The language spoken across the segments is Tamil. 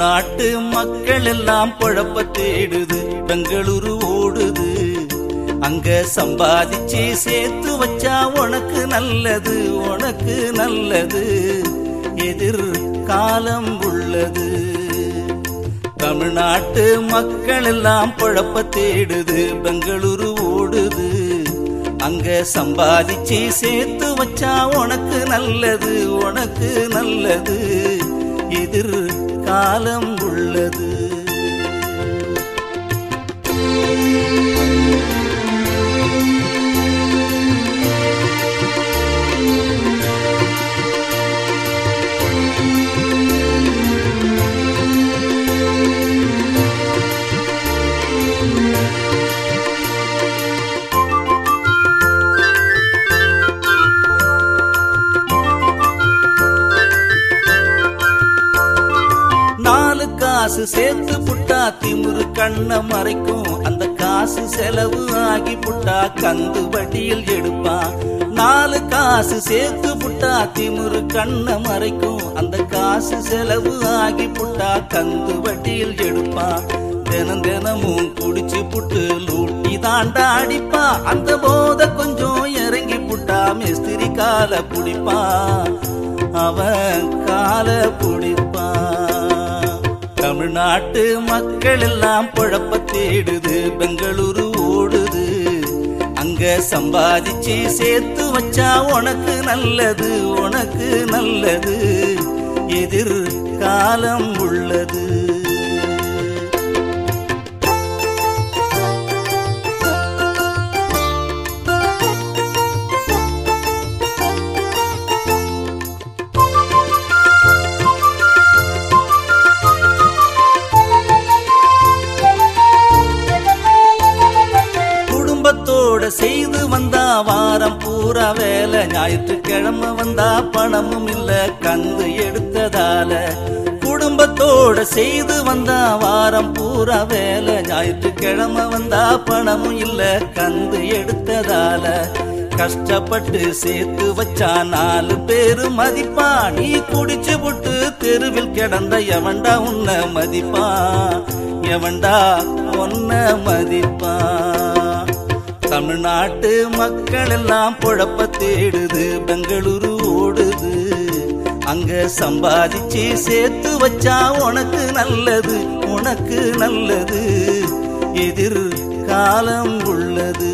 தமிழ்நாட்டு மக்கள் எல்லாம் பொழப்ப தேடுது பெங்களூரு ஓடுது அங்க சம்பாதிச்சு சேர்த்து வச்சா உனக்கு நல்லது உனக்கு நல்லது எதிர் காலம் உள்ளது தமிழ்நாட்டு மக்கள் எல்லாம் பொழப்ப தேடுது பெங்களூரு ஓடுது அங்க சம்பாதிச்சு சேர்த்து வச்சா உனக்கு நல்லது உனக்கு நல்லது எதிர் காலம் உள்ளது நாலு காசு சேர்த்து புட்டா திமிரு கண்ண மறைக்கும் அந்த காசு செலவு ஆகி புட்டா கந்து வட்டியில் எடுப்பான் நாலு காசு சேர்த்து புட்டா திமிரு கண்ண மறைக்கும் அந்த காசு செலவு ஆகி புட்டா கந்து வட்டியில் எடுப்பான் தினம் தினமும் குடிச்சு புட்டு லூட்டி தாண்டா அடிப்பா அந்த போத கொஞ்சம் இறங்கி புட்டா மேஸ்திரி கால புடிப்பான் அவன் கால புடிப்பான் தமிழ்நாட்டு மக்கள் எல்லாம் பொழப்ப தேடுது பெங்களூரு ஓடுது அங்க சம்பாதிச்சு சேர்த்து வச்சா உனக்கு நல்லது உனக்கு நல்லது எதிர் காலம் உள்ளது குடும்பத்தோட செய்து வந்தா வாரம் பூரா வேலை ஞாயிற்றுக்கிழமை வந்தா பணமும் இல்ல கந்து எடுத்ததால குடும்பத்தோட செய்து வந்தா வாரம் பூரா வேலை ஞாயிற்றுக்கிழமை வந்தா பணமும் இல்ல கந்து எடுத்ததால கஷ்டப்பட்டு சேர்த்து வச்சா நாலு பேரு மதிப்பா நீ குடிச்சு புட்டு தெருவில் கிடந்த எவன்டா உன்னை மதிப்பா எவன்டா உன்ன மதிப்பா தமிழ்நாட்டு மக்கள் எல்லாம் பொழப்ப தேடுது பெங்களூரு ஓடுது அங்க சம்பாதிச்சு சேர்த்து வச்சா உனக்கு நல்லது உனக்கு நல்லது எதிர் காலம் உள்ளது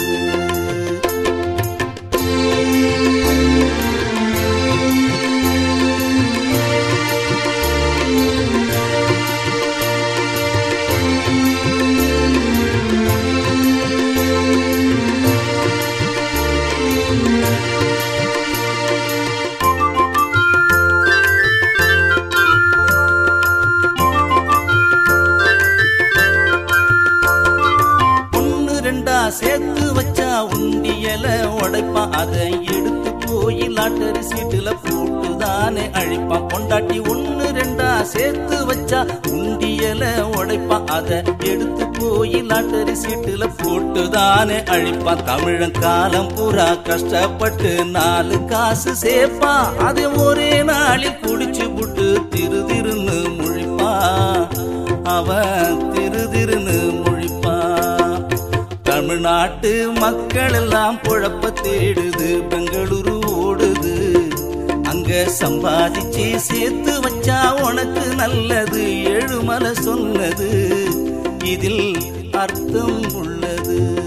ஒன்னு ரெண்டா சேர்த்து வச்சா உண்டியல உடைப்பான் அதை எடுத்து போய் லாட்டரி சீட்டுல போட்டுதானே அழிப்பான் கொண்டாட்டி ஒன்னு ரெண்டா சேர்த்து வச்சா உண்டியல உடைப்பான் அதை எடுத்து போய் லாட்டரி சீட்டுல போட்டுதானே அழிப்பான் தமிழன் காலம் பூரா கஷ்டப்பட்டு நாலு காசு சேர்ப்பான் அதை ஒரே நாளில் குடிச்சு புட்டு திரு திருன்னு முழிப்பான் அவன் திரு திருன்னு முழிப்பான் தமிழ்நாட்டு மக்கள் எல்லாம் பொழப்ப தேடுது பெங்களூரு ஓடுது அங்க சம்பாதிச்சு சேர்த்து வச்சா உனக்கு நல்லது ஏழுமலை சொன்னது இதில் அர்த்தம் உள்ளது